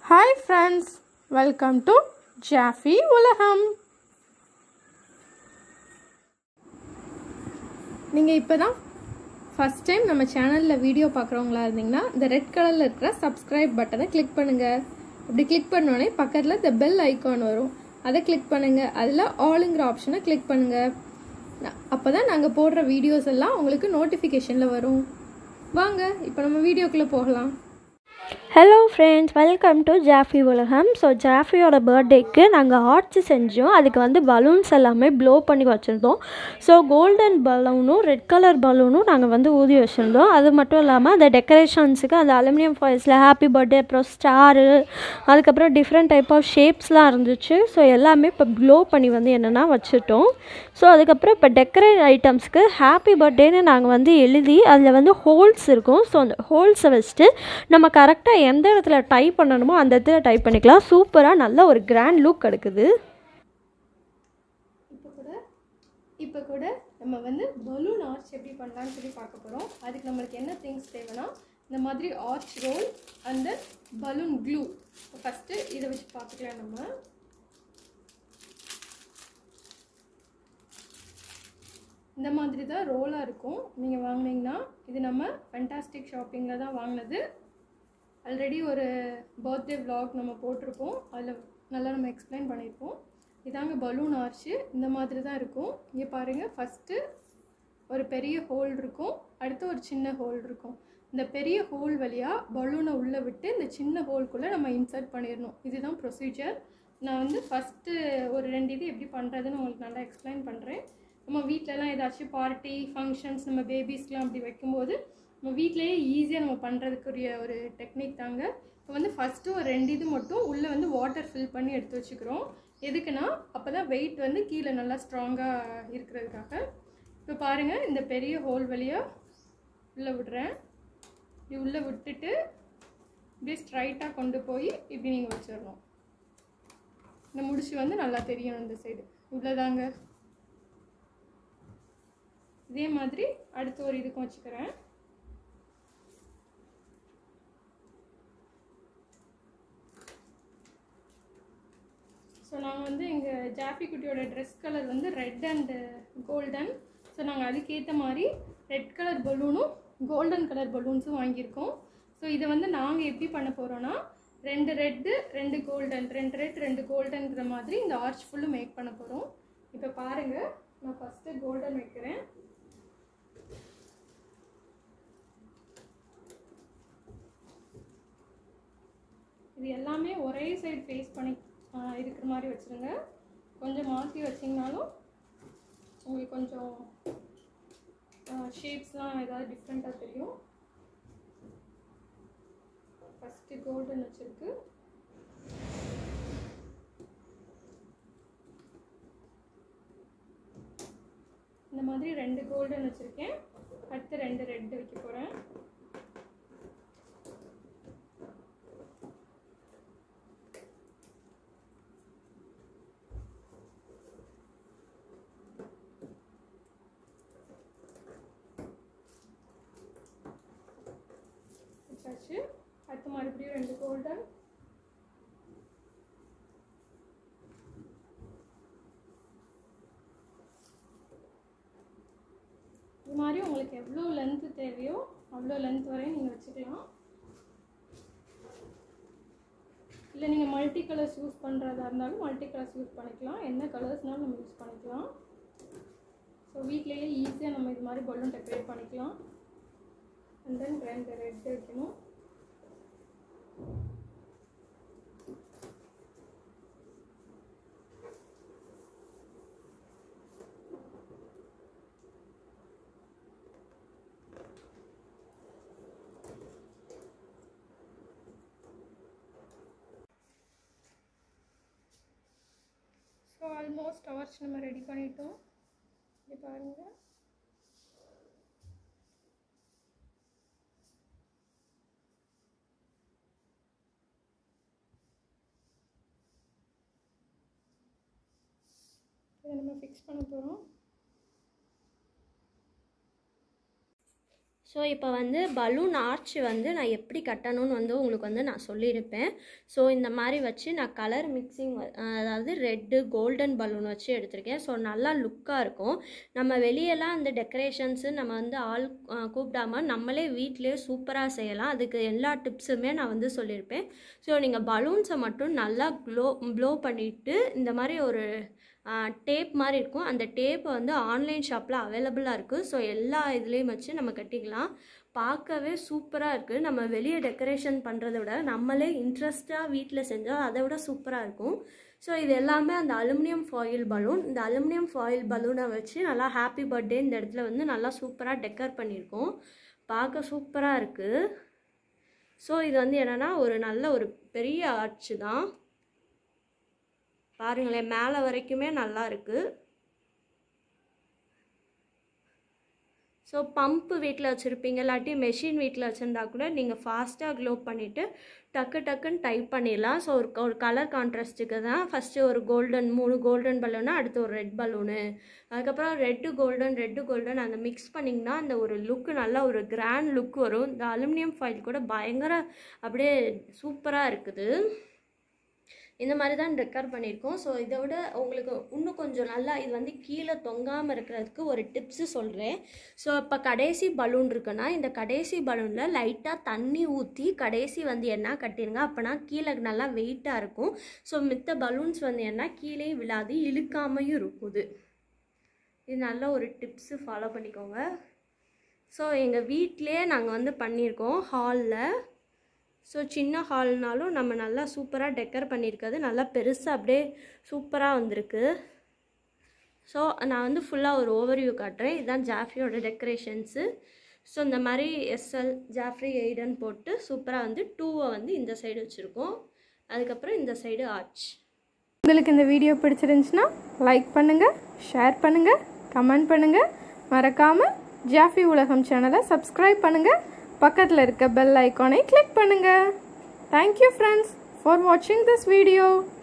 hi friends welcome to Jaffy உலகம் நீங்கள் இப்போ தான் ஃபஸ்ட் டைம் நம்ம சேனலில் வீடியோ பார்க்குறவங்களா இருந்தீங்கன்னா இந்த ரெட் கலரில் இருக்கிற சப்ஸ்கிரைப் பட்டனை கிளிக் பண்ணுங்கள் அப்படி கிளிக் பண்ணோடனே பக்கத்தில் இந்த பெல் ஐக்கான் வரும் அதை கிளிக் பண்ணுங்கள் அதில் ஆளுங்கிற ஆப்ஷனை கிளிக் பண்ணுங்கள் அப்போ தான் நாங்கள் போடுற வீடியோஸ் எல்லாம் உங்களுக்கு நோட்டிஃபிகேஷனில் வரும் வாங்க இப்போ நம்ம வீடியோக்குள்ளே போகலாம் hello friends welcome to Jaffy உலகம் ஸோ ஜாஃபியோட பர்த்டேக்கு நாங்கள் ஆர்ட்ஸ் செஞ்சோம் அதுக்கு வந்து பலூன்ஸ் எல்லாமே ப்ளோ பண்ணி வச்சுருந்தோம் ஸோ கோல்டன் பலூனும் ரெட் கலர் பலூனும் நாங்கள் வந்து ஊதி வச்சுருந்தோம் அது மட்டும் இல்லாமல் அந்த டெக்கரேஷன்ஸுக்கு அந்த அலுமினியம் ஃபாயில்ஸில் ஹாப்பி பர்த்டே அப்புறம் ஸ்டாரு அதுக்கப்புறம் டிஃப்ரெண்ட் டைப் ஆஃப் ஷேப்ஸ்லாம் இருந்துச்சு ஸோ எல்லாமே இப்போ ப்ளோ பண்ணி வந்து என்னென்னா வச்சுட்டோம் ஸோ அதுக்கப்புறம் இப்போ டெக்கரேட் ஐட்டம்ஸ்க்கு ஹாப்பி பர்த்டேன்னு நாங்கள் வந்து எழுதி அதில் வந்து ஹோல்ஸ் இருக்கும் ஸோ அந்த ஹோல்ஸை வச்சுட்டு நம்ம கரெக்டாக எந்த இடத்துல டைப் பண்ணணுமோ அந்த இடத்துல டைப் பண்ணிக்கலாம் சூப்பராக நல்ல ஒரு கிராண்ட் லுக் கிடைக்குது இப்போ கூட இப்போ கூட நம்ம வந்து பலூன் ஆர்ச் எப்படி பண்ணலாம்னு சொல்லி பார்க்க போகிறோம் அதுக்கு நம்மளுக்கு என்ன திங்ஸ் தேவைன்னா இந்த மாதிரி ஆர்ச் ரோல் அந்த பலூன் க்ளூ ஃபஸ்ட்டு இதை வச்சு பார்த்துக்கலாம் நம்ம இந்த மாதிரி தான் ரோலாக இருக்கும் நீங்கள் வாங்கினீங்கன்னா இது நம்ம ஃபென்டாஸ்டிக் ஷாப்பிங்கில் தான் வாங்கினது ஆல்ரெடி ஒரு பர்த்டே vlog நம்ம போட்டிருப்போம் அதில் நல்லா நம்ம எக்ஸ்பிளைன் பண்ணியிருப்போம் இதாங்க பலூன் ஆர்ச்சு இந்த மாதிரி தான் இருக்கும் இங்கே பாருங்கள் ஃபஸ்ட்டு ஒரு பெரிய ஹோல் இருக்கும் அடுத்து ஒரு சின்ன ஹோல் இருக்கும் இந்த பெரிய ஹோல் வழியாக பலூனை உள்ளே விட்டு இந்த சின்ன ஹோல்குள்ளே நம்ம இன்சர்ட் பண்ணிடணும் இதுதான் ப்ரொசீஜர் நான் வந்து ஃபஸ்ட்டு ஒரு ரெண்டு இது எப்படி பண்ணுறதுன்னு உங்களுக்கு நல்லா எக்ஸ்பிளைன் பண்ணுறேன் நம்ம வீட்டிலலாம் ஏதாச்சும் பார்ட்டி ஃபங்க்ஷன்ஸ் நம்ம பேபிஸ்லாம் அப்படி வைக்கும்போது நம்ம வீட்டிலேயே ஈஸியாக நம்ம பண்ணுறதுக்குரிய ஒரு டெக்னிக் தாங்க இப்போ வந்து ஃபஸ்ட்டு ஒரு ரெண்டு இது மட்டும் உள்ளே வந்து வாட்டர் ஃபில் பண்ணி எடுத்து வச்சுக்கிறோம் எதுக்குன்னா அப்போ தான் வெயிட் வந்து கீழே நல்லா ஸ்ட்ராங்காக இருக்கிறதுக்காக இப்போ பாருங்கள் இந்த பெரிய ஹோல் வழியாக உள்ளே விடுறேன் இப்படி உள்ளே விட்டுட்டு இப்படியே ஸ்ட்ரைட்டாக கொண்டு போய் இப்படி நீங்கள் வச்சிடணும் இந்த முடிச்சு வந்து நல்லா தெரியும் இந்த சைடு இவ்வளோதாங்க இதே மாதிரி அடுத்த ஒரு இதுக்கும் வச்சுக்கிறேன் ஸோ நாங்கள் வந்து எங்கள் ஜாஃபி குட்டியோட ட்ரெஸ் கலர் வந்து ரெட் அண்டு கோல்டன் ஸோ நாங்கள் அதுக்கேற்ற மாதிரி ரெட் கலர் பலூனும் கோல்டன் கலர் பலூன்ஸும் வாங்கியிருக்கோம் ஸோ இதை வந்து நாங்கள் எப்படி பண்ண போகிறோன்னா ரெண்டு ரெட்டு ரெண்டு கோல்டன் ரெண்டு ரெட் ரெண்டு கோல்டன்கிற மாதிரி இந்த ஆர்ச் ஃபுல்லும் மேக் பண்ண போகிறோம் இப்போ பாருங்கள் நான் ஃபஸ்ட்டு கோல்டன் வைக்கிறேன் இது எல்லாமே ஒரே சைடு ஃபேஸ் பண்ணி ஆஹ் இருக்கிற மாதிரி வச்சுருங்க கொஞ்சம் மாற்றி வச்சிங்கனாலும் உங்களுக்கு கொஞ்சம் ஷேப்ஸ்லாம் ஏதாவது டிஃப்ரெண்ட்டாக தெரியும் ஃபஸ்ட்டு கோல்டன் வச்சுருக்கு இந்த மாதிரி ரெண்டு கோல்டன் வச்சுருக்கேன் அடுத்து ரெண்டு ரெட் வைக்க போகிறேன் வச்சாச்சு அடுத்து மறுபடியும் ரெண்டு கோல்டன் இது மாதிரி உங்களுக்கு எவ்வளோ லென்த்து தேவையோ அவ்வளோ லென்த் வரையும் நீங்கள் வச்சுக்கலாம் இல்லை நீங்கள் மல்டி கலர்ஸ் யூஸ் பண்ணுறதா இருந்தாலும் மல்டி கலர்ஸ் யூஸ் பண்ணிக்கலாம் என்ன கலர்ஸ்னாலும் நம்ம யூஸ் பண்ணிக்கலாம் ஸோ வீட்லேயே ஈஸியாக நம்ம இது மாதிரி பலூன் டெக்கரேட் பண்ணிக்கலாம் அண்ட் தென் ரெண்டு ரெட் வைக்கணும் ஸோ ஆல்மோஸ்ட் அவர்ஸ் நம்ம ரெடி பண்ணிட்டோம் இது பாருங்கள் இதை நம்ம ஃபிக்ஸ் பண்ண போகிறோம் ஸோ இப்போ வந்து பலூன் ஆர்ச் வந்து நான் எப்படி கட்டணும்னு வந்து உங்களுக்கு வந்து நான் சொல்லியிருப்பேன் ஸோ இந்த மாதிரி வச்சு நான் கலர் மிக்சிங் அதாவது ரெட்டு கோல்டன் பலூன் வச்சு எடுத்திருக்கேன் ஸோ நல்லா லுக்காக இருக்கும் நம்ம வெளியெல்லாம் அந்த டெக்கரேஷன்ஸு நம்ம வந்து ஆள் அஹ், கூப்பிடாம நம்மளே வீட்டிலேயே சூப்பராக செய்யலாம் அதுக்கு எல்லா டிப்ஸுமே நான் வந்து சொல்லியிருப்பேன் ஸோ நீங்கள் பலூன்ஸை மட்டும் நல்லா க்ளோ ப்ளோ பண்ணிவிட்டு இந்த மாதிரி ஒரு டேப் மாதிரி இருக்கும் அந்த டேப்பை வந்து ஆன்லைன் ஷாப்பில் அவைலபிளாக இருக்குது ஸோ எல்லா இதுலேயும் வச்சு நம்ம கட்டிக்கலாம் பார்க்கவே சூப்பராக இருக்குது நம்ம வெளியே டெக்கரேஷன் பண்ணுறத விட நம்மளே இன்ட்ரெஸ்ட்டாக வீட்டில் செஞ்சால் அதை விட சூப்பராக இருக்கும் ஸோ இது எல்லாமே அந்த அலுமினியம் ஃபாயில் பலூன் இந்த அலுமினியம் ஃபாயில் பலூனை வச்சு நல்லா ஹாப்பி பர்த்டே இந்த இடத்துல வந்து நல்லா சூப்பராக டெக்கர் பண்ணியிருக்கோம் பார்க்க சூப்பராக இருக்குது ஸோ இது வந்து என்னென்னா ஒரு நல்ல ஒரு பெரிய ஆர்ச்சு தான் பாருங்களேன் மேலே வரைக்குமே நல்லா இருக்குது ஸோ பம்ப்பு வீட்டில் வச்சுருப்பீங்க இல்லாட்டி மெஷின் வீட்டில் வச்சுருந்தா கூட நீங்கள் ஃபாஸ்ட்டாக க்ளோ பண்ணிவிட்டு டக்கு டக்குன்னு டைப் பண்ணிடலாம் ஸோ ஒரு ஒரு கலர் கான்ட்ராஸ்ட்டுக்கு தான் ஃபஸ்ட்டு ஒரு கோல்டன் மூணு கோல்டன் பலூனு அடுத்து ஒரு ரெட் பலூனு அதுக்கப்புறம் ரெட்டு கோல்டன் ரெட்டு கோல்டன் அந்த மிக்ஸ் பண்ணிங்கன்னா அந்த ஒரு லுக்கு நல்லா ஒரு கிராண்ட் லுக் வரும் இந்த அலுமினியம் ஃபாயில் கூட பயங்கர அப்படியே சூப்பராக இருக்குது இந்த மாதிரி தான் டெக்கர் பண்ணியிருக்கோம் ஸோ இதை விட உங்களுக்கு இன்னும் கொஞ்சம் நல்லா இது வந்து கீழே தொங்காமல் இருக்கிறதுக்கு ஒரு டிப்ஸு சொல்கிறேன் ஸோ இப்போ கடைசி பலூன் இருக்குன்னா இந்த கடைசி பலூனில் லைட்டாக தண்ணி ஊற்றி கடைசி வந்து என்ன கட்டிருங்க அப்போனா கீழே நல்லா வெயிட்டாக இருக்கும் ஸோ மித்த பலூன்ஸ் வந்து என்ன கீழே விழாது இழுக்காமையும் இருக்குது இது நல்ல ஒரு டிப்ஸு ஃபாலோ பண்ணிக்கோங்க ஸோ எங்கள் வீட்டிலே நாங்கள் வந்து பண்ணியிருக்கோம் ஹாலில் ஸோ சின்ன ஹால்னாலும் நம்ம நல்லா சூப்பராக டெக்கர் பண்ணியிருக்கிறது நல்லா பெருசாக அப்படியே சூப்பராக வந்திருக்கு ஸோ நான் வந்து ஃபுல்லாக ஒரு ஓவர்வியூ காட்டுறேன் இதுதான் ஜாஃப்ரியோட டெக்கரேஷன்ஸு ஸோ இந்த மாதிரி எஸ்எல் ஜாஃப்ரி எய்டன் போட்டு சூப்பராக வந்து டூவை வந்து இந்த சைடு வச்சுருக்கோம் அதுக்கப்புறம் இந்த சைடு ஆர்ச் உங்களுக்கு இந்த வீடியோ பிடிச்சிருந்துச்சுன்னா லைக் பண்ணுங்கள் ஷேர் பண்ணுங்கள் கமெண்ட் பண்ணுங்கள் மறக்காமல் ஜாஃபி உலகம் சேனலை சப்ஸ்கிரைப் பண்ணுங்கள் பக்கத்தில் இருக்க பெல் ஐக்கானை கிளிக் பண்ணுங்கள் தேங்க்யூ ஃப்ரெண்ட்ஸ் ஃபார் வாட்சிங் திஸ் வீடியோ